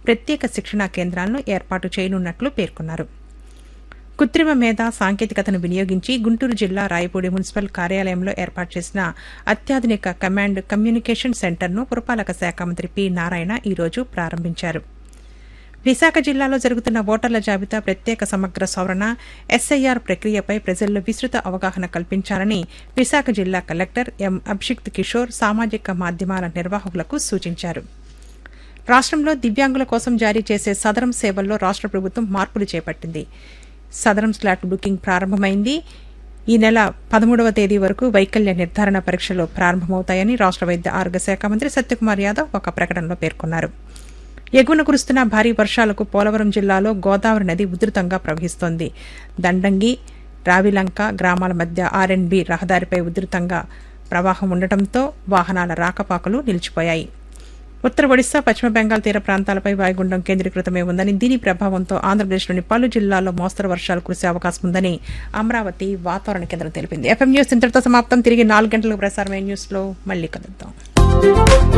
ప్రత్యేక శిక్షణా కేంద్రాలను ఏర్పాటు చేయనున్నట్లు పేర్కొన్నారు కృత్రిమ మేధ సాంకేతికతను వినియోగించి గుంటూరు జిల్లా రాయపూడి మున్సిపల్ కార్యాలయంలో ఏర్పాటు చేసిన అత్యాధునిక కమాండ్ కమ్యూనికేషన్ సెంటర్ను పురపాలక శాఖ మంత్రి పి నారాయణ ఈరోజు ప్రారంభించారు విశాఖ జిల్లాలో జరుగుతున్న ఓటర్ల జాబితా ప్రత్యేక సమగ్ర సవరణ ఎస్ఐఆర్ ప్రక్రియపై ప్రజల్లో విస్తృత అవగాహన కల్పించాలని విశాఖ జిల్లా కలెక్టర్ ఎం అభిషిక్త్ కిషోర్ సామాజిక మాధ్యమాల నిర్వాహకులకు సూచించారు రాష్ట్రంలో దివ్యాంగుల కోసం జారీ చేసే సదరం సేవల్లో రాష్ట్ర ప్రభుత్వం మార్పులు చేపట్టింది సదరం స్లాట్ బుకింగ్ ప్రారంభమైంది ఈ నెల పదమూడవ తేదీ వరకు వైకల్య నిర్ధారణ పరీక్షలు ప్రారంభమవుతాయని రాష్ట్ర వైద్య ఆరోగ్య శాఖ మంత్రి సత్యకుమార్ యాదవ్ ఒక ప్రకటనలో పేర్కొన్నారు ఎగువన కురుస్తున్న భారీ వర్షాలకు పోలవరం జిల్లాలో గోదావరి నది ఉధృతంగా ప్రవహిస్తోంది దండంగి రావిలంక గ్రామాల మధ్య ఆర్ఎండ్బి రహదారిపై ఉధృతంగా ప్రవాహం ఉండటంతో వాహనాల రాకపాకలు నిలిచిపోయాయి ఉత్తర ఒడిశా పశ్చిమ బెంగాల్ తీర ప్రాంతాలపై వాయుగుండం కేంద్రీకృతమై ఉందని దీని ప్రభావంతో ఆంధ్రప్రదేశ్లోని పలు జిల్లాల్లో మోస్తరు వర్షాలు కురిసే అవకాశం ఉందని అమరావతి వాతావరణ కేంద్రం తెలిపింది ఎఫ్ఎం న్యూస్ ఇంతటితో సమాప్తం తిరిగి నాలుగు గంటలకు ప్రసారమైన న్యూస్లో మళ్ళీ కలుద్దాం